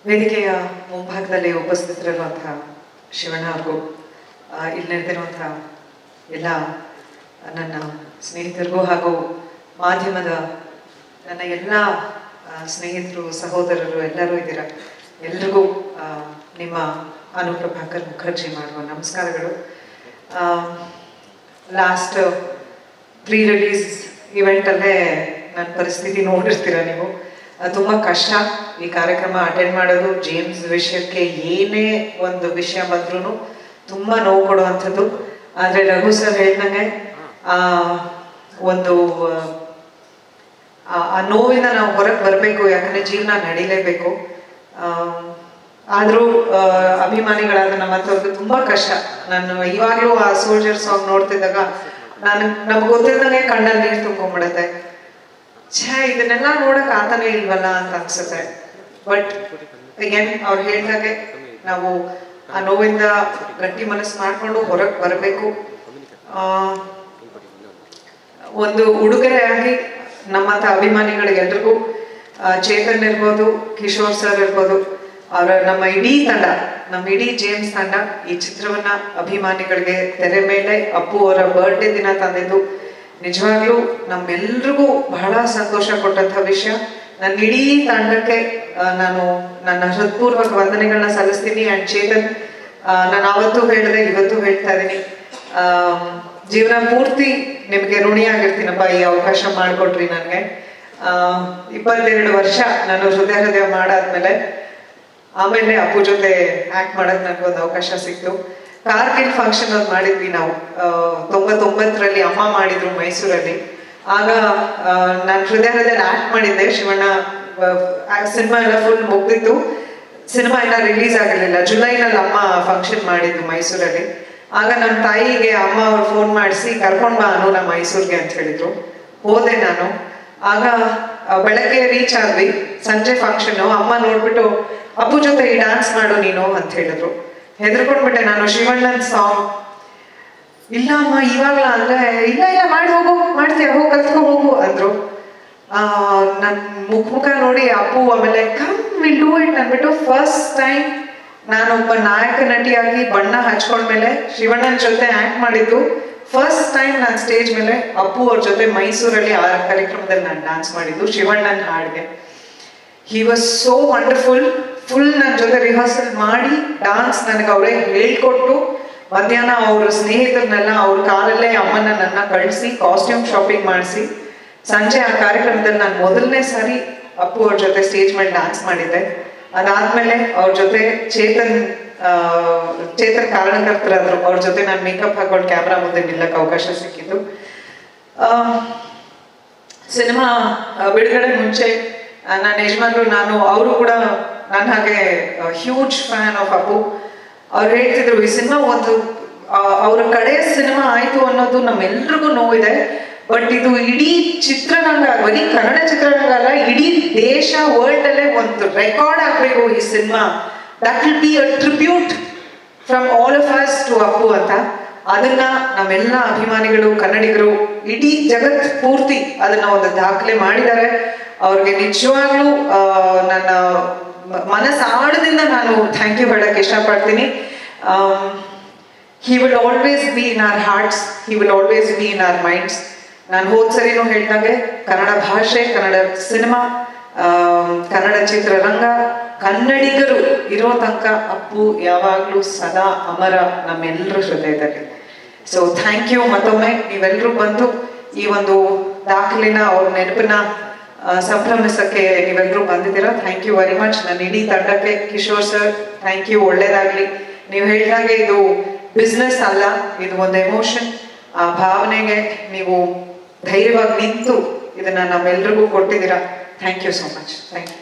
ವೇದಿಕೆಯ ಮುಂಭಾಗದಲ್ಲಿ ಉಪಸ್ಥಿತರಿರುವಂತಹ ಶಿವಣ್ಣ ಅವ್ರಿಗೂ ಆ, ಇಲ್ಲಿ ನೆರೆದಿರುವಂತಹ ಎಲ್ಲ ನನ್ನ ಸ್ನೇಹಿತರಿಗೂ ಹಾಗೂ ಮಾಧ್ಯಮದ ನನ್ನ ಎಲ್ಲ ಆ, ಸ್ನೇಹಿತರು ಸಹೋದರರು ಎಲ್ಲರೂ ಇದ್ದೀರಾ ಎಲ್ರಿಗೂ ಆ, ನಿಮ್ಮ ಅನುಪ್ರಭಾಕರ್ ಮುಖರ್ಜಿ ಮಾಡುವ ನಮಸ್ಕಾರಗಳು ಲಾಸ್ಟ್ ಪ್ರೀ ರಿಲೀಸ್ ಇವೆಂಟಲ್ಲೇ ನನ್ನ ಪರಿಸ್ಥಿತಿ ನೋಡಿರ್ತೀರ ನೀವು ಅದು ತುಂಬ ಕಷ್ಟ ಈ ಕಾರ್ಯಕ್ರಮ ಅಟೆಂಡ್ ಮಾಡೋದು ಜೇಮ್ಸ್ ವಿಷಯಕ್ಕೆ ಏನೇ ಒಂದು ವಿಷಯ ಬಂದ್ರೂ ತುಂಬ ನೋವು ಕೊಡುವಂಥದ್ದು ಆದರೆ ರಘು ಸರ್ ಹೇಳ್ದಂಗೆ ಆ ಒಂದು ಆ, ಆ ನೋವಿಂದ ನಾವು ಹೊರಗೆ ಬರಬೇಕು ಯಾಕಂದ್ರೆ ಜೀವನ ನಡೀಲೇಬೇಕು ಆದರೂ ಅಭಿಮಾನಿಗಳಾದ ನಮ್ಮ ಹತ್ರದ್ದು ತುಂಬಾ ಕಷ್ಟ ನಾನು ಇವಾಗಲೂ ಆ ಸೋಲ್ಜರ್ ಸಾಂಗ್ ನೋಡ್ತಿದ್ದಾಗ ನಾನು ನಮ್ಗೆ ಗೊತ್ತಿದ್ದಂಗೆ ಕಣ್ಣಲ್ಲಿ ನೀರು ತುಂಬ್ಕೊಂಡ್ಬಿಡತ್ತೆ ಛೇ ಇದನ್ನೆಲ್ಲ ನೋಡಕ್ ಆತನೇ ಇಲ್ವಲ್ಲ ಅಂತ ಅನ್ಸುತ್ತೆ ಬಟ್ ಅಗೇನ್ ಅವ್ರು ಹೇಳ್ದಾಗೆ ನಾವು ಆ ನೋವಿಂದ ಗಟ್ಟಿ ಮನಸ್ಸು ಮಾಡ್ಕೊಂಡು ಹೊರಗೆ ಬರಬೇಕು ಒಂದು ಉಡುಗೊರೆಯಾಗಿ ನಮ್ಮಂತ ಅಭಿಮಾನಿಗಳಿಗೆಲ್ರಿಗೂ ಆ, ಚೇತನ್ ಇರ್ಬೋದು ಕಿಶೋರ್ ಸರ್ ಇರ್ಬೋದು ಅವರ ನಮ್ಮ ಇಡೀ ತಂಡ ನಮ್ಮ ಇಡೀ ಜೇಮ್ಸ್ ತಂಡ ಈ ಚಿತ್ರವನ್ನ ಅಭಿಮಾನಿಗಳಿಗೆ ತೆರೆ ಮೇಲೆ ಅಪ್ಪು ಅವರ ಬರ್ಡೇ ದಿನ ತಂದಿದ್ದು ನಿಜವಾಗ್ಲೂ ನಮ್ಮೆಲ್ರಿಗೂ ಬಹಳ ಸಂತೋಷ ಕೊಟ್ಟಂತ ವಿಷಯ ನನ್ನ ಇಡೀ ತಂಡಕ್ಕೆ ಆ, ನಾನು ನನ್ನ ಹೃತ್ಪೂರ್ವಕ ವಂದನೆಗಳನ್ನ ಸಲ್ಲಿಸ್ತೀನಿ ಅಂಡ್ ಚೇತನ್ ಆ, ನಾನು ಅವತ್ತು ಹೇಳಿದೆ ಇವತ್ತು ಹೇಳ್ತಾ ಇದ್ದೀನಿ ಆ, ಜೀವನ ಪೂರ್ತಿ ನಿಮಗೆ ಋಣಿಯಾಗಿರ್ತೀನಪ್ಪ ಈ ಅವಕಾಶ ಮಾಡಿಕೊಟ್ರಿ ನನಗೆ ಇಪ್ಪತ್ತೆರಡು ವರ್ಷ ನಾನು ಹೃದಯ ಹೃದಯ ಮಾಡಾದ್ಮೇಲೆ ಆಮೇಲೆ ಅಪ್ಪು ಜೊತೆ ಆಕ್ಟ್ ಮಾಡಕ್ ನನಗೊಂದು ಅವಕಾಶ ಸಿಕ್ತು ಕಾರ್ಗಿಲ್ ಫಂಕ್ಷನ್ ಒಂದು ಮಾಡಿದ್ವಿ ನಾವು ಆ, ತೊಂಬತ್ತೊಂಬತ್ತರಲ್ಲಿ ಅಮ್ಮ ಮಾಡಿದ್ರು ಮೈಸೂರಲ್ಲಿ ಆಗ ನಾನು ಹೃದಯ ಹೃದಯ ಆಕ್ಟ್ ಮಾಡಿದ್ದೆ ಶಿವಣ್ಣ ಸಿನಿಮಾ ಎಲ್ಲ ಫುಲ್ ಮುಗ್ದಿತ್ತು ಸಿನಿಮಾ ಎಲ್ಲ ರಿಲೀಸ್ ಆಗಿರ್ಲಿಲ್ಲ ಜುಲೈನಲ್ಲಿ ಅಮ್ಮ ಫಂಕ್ಷನ್ ಮಾಡಿದ್ದು ಮೈಸೂರಲ್ಲಿ ಆಗ ನಮ್ಮ ತಾಯಿಗೆ ಅಮ್ಮ ಅವ್ರು ಫೋನ್ ಮಾಡಿಸಿ ಕರ್ಕೊಂಡ್ ಬಾ ಅನು ನಮ್ಮ ಮೈಸೂರಿಗೆ ಅಂತ ಹೇಳಿದ್ರು ಹೋದೆ ನಾನು ಆಗ ಆ, ಬೆಳಗ್ಗೆ ರೀಚ್ ಆದ್ವಿ ಸಂಜೆ ಫಂಕ್ಷನ್ ಅಮ್ಮ ನೋಡ್ಬಿಟ್ಟು ಅಪ್ಪು ಜೊತೆ ಈ ಡಾನ್ಸ್ ಮಾಡು ನೀನು ಅಂತ ಹೇಳಿದ್ರು ಹೆದರ್ಕೊಂಡ್ಬಿಟ್ಟೆ ನಾನು ಶಿವಣ್ಣನ್ ಸಾಂಗ್ ಇಲ್ಲ ಅಮ್ಮ ಇವಾಗ್ಲ ಅಂದ್ರೆ ಇಲ್ಲ ಇಲ್ಲ ಮಾಡಿ ಹೋಗು ಮಾಡ್ತೀಯ ಹೋಗಿ ಕಲ್ತ್ಕೊ ಹೋಗು ಅಂದ್ರು ಆ ನನ್ ಮುಖ ಮುಖ ನೋಡಿ ಅಪ್ಪು ಆಮೇಲೆ ಕಮ್ ವಿಲ್ ಡೂ ಇಟ್ ಅಂದ್ಬಿಟ್ಟು ಫಸ್ಟ್ ಟೈಮ್ ನಾನೊಬ್ಬ ನಾಯಕ ನಟಿಯಾಗಿ ಬಣ್ಣ ಹಚ್ಕೊಂಡ್ಮೇಲೆ ಶಿವಣ್ಣನ ಜೊತೆ ಆಕ್ಟ್ ಮಾಡಿದ್ದು ಫಸ್ಟ್ ಟೈಮ್ ನಾನು ಸ್ಟೇಜ್ ಮೇಲೆ ಅಪ್ಪು ಅವ್ರ ಜೊತೆ ಮೈಸೂರಲ್ಲಿ ಆ ಕಾರ್ಯಕ್ರಮದಲ್ಲಿ ನಾನು ಡಾನ್ಸ್ ಮಾಡಿದ್ದು ಶಿವಣ್ಣನ ಹಾಡ್ಗೆ he was so wonderful full ನನ್ನ ಜೊತೆ ರಿಹರ್ಸಲ್ ಮಾಡಿ ಡಾನ್ಸ್ ನನಗೆ ಅವರೇ ಹೇಳ್ಕೊಟ್ಟು ಮಧ್ಯಾಹ್ನ ಅವ್ರ ಸ್ನೇಹಿತರನ್ನೆಲ್ಲ ಅವ್ರ ಕಾಲಲ್ಲೇ ಅಮ್ಮನ ನನ್ನ ಕಳಿಸಿ ಕಾಸ್ಟ್ಯೂಮ್ ಶಾಪಿಂಗ್ ಮಾಡಿಸಿ ಸಂಜೆ ಆ ಕಾರ್ಯಕ್ರಮದಲ್ಲಿ ನಾನು ಮೊದಲನೇ ಸಾರಿ ಅಪ್ಪು ಅವ್ರ ಜೊತೆ ಸ್ಟೇಜ್ ಮೇಲೆ ಡಾನ್ಸ್ ಮಾಡಿದ್ದೆ ಅದಾದ್ಮೇಲೆ ಅವ್ರ ಜೊತೆ ಚೇತನ್ ಆ, ಚೇತನ್ ಕಾರಣಕರ್ತರಾದ್ರು ಅವ್ರ ಜೊತೆ ನಾನು ಮೇಕಪ್ ಹಾಕೊಂಡು ಕ್ಯಾಮ್ರಾ ಮುಂದೆ ನಿಲ್ಲಕ್ಕೆ ಅವಕಾಶ ಸಿಕ್ಕಿದ್ದು ಆ, ಸಿನಿಮಾ ಆ, ಬಿಡುಗಡೆ ಮುಂಚೆ ಆ, ನನ್ನ ಯಜಮಾನ್ರು ನಾನು ಅವರು ಕೂಡ ನನ್ನ ಹಾಗೆ ಹ್ಯೂಜ್ ಫ್ಯಾನ್ ಆಫ್ ಅಪ್ಪು ಅವ್ರು ಹೇಳ್ತಿದ್ರು ಈ ಸಿನಿಮಾ ಒಂದು ಆ, ಅವ್ರ ಕಡೆ ಸಿನಿಮಾ ಆಯ್ತು ಅನ್ನೋದು ನಮ್ಮೆಲ್ರಿಗೂ ನೋವಿದೆ ಬಟ್ ಇದು ಇಡೀ ಚಿತ್ರರಂಗ ಬರೀ ಕನ್ನಡ ಚಿತ್ರರಂಗ ಅಲ್ಲ ಇಡೀ ದೇಶ ವರ್ಲ್ಡ್ ಅಲ್ಲೇ ಒಂದು ರೆಕಾರ್ಡ್ ಆಗ್ಬೇಕು ಈ cinema that will be a tribute from all of us to Appu ಅಂತ ಅದನ್ನ ನಮ್ಮೆಲ್ಲ ಅಭಿಮಾನಿಗಳು ಕನ್ನಡಿಗರು ಇಡೀ ಜಗತ್ ಪೂರ್ತಿ ಅದನ್ನ ಒಂದು ದಾಖಲೆ ಮಾಡಿದ್ದಾರೆ ಅವ್ರಿಗೆ ನಿಜವಾಗ್ಲೂ ಆ, ನನ್ನ ಮ- ಮನಸ್ಸಾಳದಿಂದ ನಾನು ಥ್ಯಾಂಕ್ ಯು ಹೇಳಕ್ ಇಷ್ಟಪಡ್ತೀನಿ he will always be in our hearts he will always be in our minds ನಾನು ಹೋದ್ ಸರಿನೂ ಹೇಳ್ದಂಗೆ ಕನ್ನಡ ಭಾಷೆ ಕನ್ನಡ ಸಿನಿಮಾ ಕನ್ನಡ ಚಿತ್ರರಂಗ ಕನ್ನಡಿಗರು ಇರೋ ತನಕ ಅಪ್ಪು ಯಾವಾಗ್ಲೂ ಸದಾ ಅಮರ ನಮ್ಮೆಲ್ಲರ ಹೃದಯದಲ್ಲಿ ಸೊ ಥ್ಯಾಂಕ್ ಯು ಮತ್ತೊಮ್ಮೆ ನೀವೆಲ್ಲರೂ ಬಂದು ಈ ಒಂದು ದಾಖಲೆನ ಅವ್ರ ನೆನಪನ್ನ ಆ, ಸಂಭ್ರಮಿಸಕ್ಕೆ ನೀವೆಲ್ಲರೂ ಬಂದಿದ್ದೀರಾ ಥ್ಯಾಂಕ್ ಯು ವೆರಿ ಮಚ್ ನನ್ನ ಇಡೀ ತಂಡಕ್ಕೆ ಕಿಶೋರ್ ಸರ್ ಥ್ಯಾಂಕ್ ಯು ಒಳ್ಳೇದಾಗ್ಲಿ ನೀವು ಹೇಳಿದಾಗೆ ಇದು ಬಿಸ್ನೆಸ್ ಅಲ್ಲ ಇದು ಒಂದು ಎಮೋಷನ್ ಆ ಭಾವನೆಗೆ ನೀವು ಧೈರ್ಯವಾಗಿ ನಿಂತು ಇದನ್ನ ನಮ್ಮೆಲ್ರಿಗೂ ಕೊಟ್ಟಿದ್ದೀರಾ thank you so much thank you